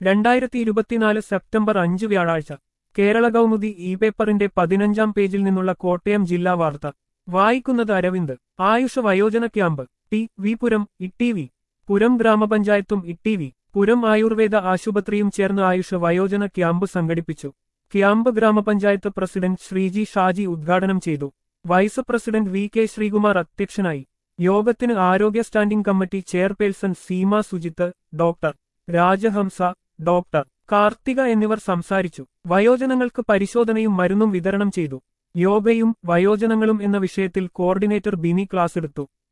രണ്ടായിരത്തി ഇരുപത്തിനാല് സെപ്റ്റംബർ അഞ്ച് വ്യാഴാഴ്ച കേരള കൗമുദി ഇ പേപ്പറിന്റെ പതിനഞ്ചാം പേജിൽ നിന്നുള്ള കോട്ടയം ജില്ലാ വാർത്ത വായിക്കുന്നത് അരവിന്ദ് ആയുഷ വയോജന camp T V Puram Itty V Puram ഗ്രാമപഞ്ചായത്തും ഇട്ടി വി പുരം ആയുർവേദ ആശുപത്രിയും ചേർന്ന് ആയുഷ വയോജന ക്യാമ്പ് സംഘടിപ്പിച്ചു ക്യാമ്പ് ഗ്രാമപഞ്ചായത്ത് പ്രസിഡന്റ് ശ്രീജി ഷാജി ഉദ്ഘാടനം ചെയ്തു vice president V K Sreekumar അധ്യക്ഷനായി യോഗത്തിന് ആരോഗ്യ standing committee chairperson Seema Sujith doctor Rajahamsa doctor Karthika എന്നിവർ സംസാരിച്ചു വയോജനങ്ങൾക്ക് പരിശോധനയും മരുന്നും വിതരണം ചെയ്തു യോഗയും വയോജനങ്ങളും എന്ന വിഷയത്തിൽ കോർഡിനേറ്റർ ബിനി ക്ലാസ് എടുത്തു